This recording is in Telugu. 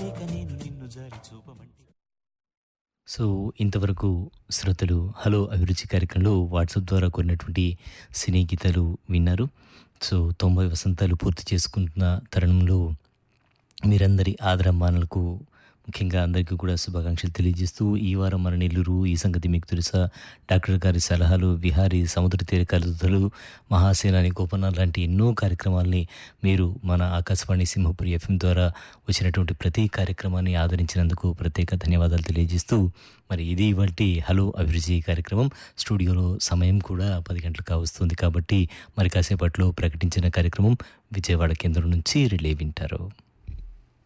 లేక నేను నిన్ను జారి చూపమంటే సో ఇంతవరకు శ్రోతలు హలో అభిరుచి కార్యక్రమంలో వాట్సాప్ ద్వారా కొన్నటువంటి సినీ గీతాలు విన్నారు సో తొంభై వసంతాలు పూర్తి చేసుకుంటున్న తరుణంలో మీరందరి ఆదరమానాలకు ముఖ్యంగా అందరికీ కూడా శుభాకాంక్షలు తెలియజేస్తూ ఈ వారం మన నెల్లూరు ఈ సంగతి మీకు తెలుసా డాక్టర్ గారి సలహాలు విహారీ సముద్ర తీర కలుదలు మహాసేనాని గోపన లాంటి ఎన్నో కార్యక్రమాల్ని మీరు మన ఆకాశవాణి సింహపురి ఎఫ్ఎం ద్వారా వచ్చినటువంటి ప్రతి కార్యక్రమాన్ని ఆదరించినందుకు ప్రత్యేక ధన్యవాదాలు తెలియజేస్తూ మరి ఇది ఇవాల్టి హలో అభిరుచి కార్యక్రమం స్టూడియోలో సమయం కూడా పది గంటలకు కావస్తుంది కాబట్టి మరి కాసేపట్లో ప్రకటించిన కార్యక్రమం విజయవాడ కేంద్రం నుంచి రిలే వింటారు